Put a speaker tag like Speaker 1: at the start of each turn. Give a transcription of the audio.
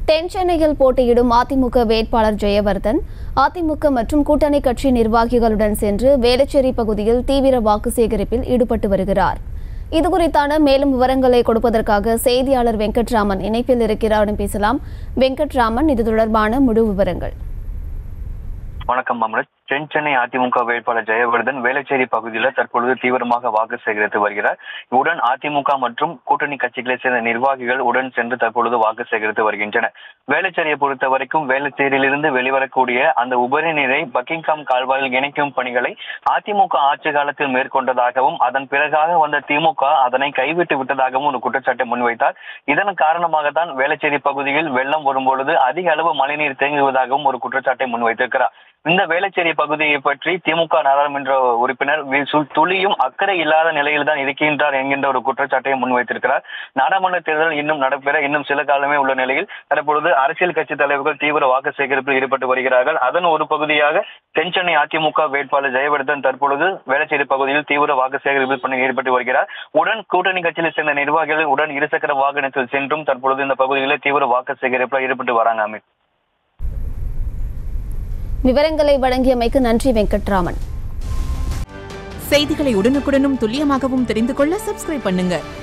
Speaker 1: தென் சென்னையில் போட்டியிடும் அதிமுக வேட்பாளர் ஜெயவர்தன் அதிமுக மற்றும் கூட்டணி கட்சி நிர்வாகிகளுடன் சென்று வேளச்சேரி பகுதியில் தீவிர வாக்கு சேகரிப்பில் ஈடுபட்டு வருகிறார் இதுகுறித்தான மேலும் விவரங்களை கொடுப்பதற்காக செய்தியாளர் வெங்கட்ராமன் இணைப்பில் இருக்கிறார் பேசலாம் வெங்கட்ராமன் இது தொடர்பான முழு விவரங்கள்
Speaker 2: வணக்கம் அமரத் தென் சென்னை அதிமுக வேட்பாளர் ஜெயவர்தன் வேளச்சேரி பகுதியில் தற்பொழுது தீவிரமாக வாக்கு சேகரித்து வருகிறார் உடன் அதிமுக மற்றும் கூட்டணி கட்சிகளை சேர்ந்த நிர்வாகிகள் உடன் சென்று தற்பொழுது வாக்கு சேகரித்து வருகின்றனர் வேளச்சேரியை பொறுத்த வரைக்கும் வேளச்சேரியிலிருந்து வெளிவரக்கூடிய அந்த உபரி நீரை பக்கிங்காம் கால்வாயில் இணைக்கும் பணிகளை அதிமுக ஆட்சி காலத்தில் மேற்கொண்டதாகவும் அதன் பிறகாக வந்த திமுக அதனை கைவிட்டு விட்டதாகவும் ஒரு குற்றச்சாட்டை முன்வைத்தார் இதன் காரணமாக தான் வேளச்சேரி பகுதியில் வெள்ளம் வரும்பொழுது அதிக அளவு மழைநீர் தேங்குவதாகவும் ஒரு குற்றச்சாட்டை முன்வைத்திருக்கிறார் இந்த வேளச்சேரி பகுதியை பற்றி திமுக நாடாளுமன்ற உறுப்பினர் வி- சு- துளியும் அக்கறை இல்லாத நிலையில் தான் இருக்கின்றார் என்கின்ற ஒரு குற்றச்சாட்டை முன்வைத்திருக்கிறார் நாடாளுமன்ற தேர்தல் இன்னும் நடைபெற இன்னும் சில காலமே உள்ள நிலையில் தற்பொழுது அரசியல் கட்சி தலைவர்கள் தீவிர வாக்கு சேகரிப்பில் ஈடுபட்டு வருகிறார்கள் அதன் ஒரு பகுதியாக தென் சென்னை அதிமுக வேட்பாளர் ஜெயவர்தன் தற்பொழுது வேளச்சேரி பகுதியில் தீவிர வாக்கு சேகரிப்பில் பணியில் ஈடுபட்டு வருகிறார் உடன் கூட்டணி கட்சியில் சேர்ந்த நிர்வாகிகள் உடன் இருசக்கர வாகனத்தில் சென்றும் தற்பொழுது இந்த பகுதியில் தீவிர வாக்கு சேகரிப்பில் ஈடுபட்டு வராங்க அமித்
Speaker 1: விவரங்களை வழங்கியமைக்கு நன்றி வெங்கட்ராமன்
Speaker 3: செய்திகளை உடனுக்குடனும் துல்லியமாகவும் தெரிந்து கொள்ள சப்ஸ்கிரைப் பண்ணுங்க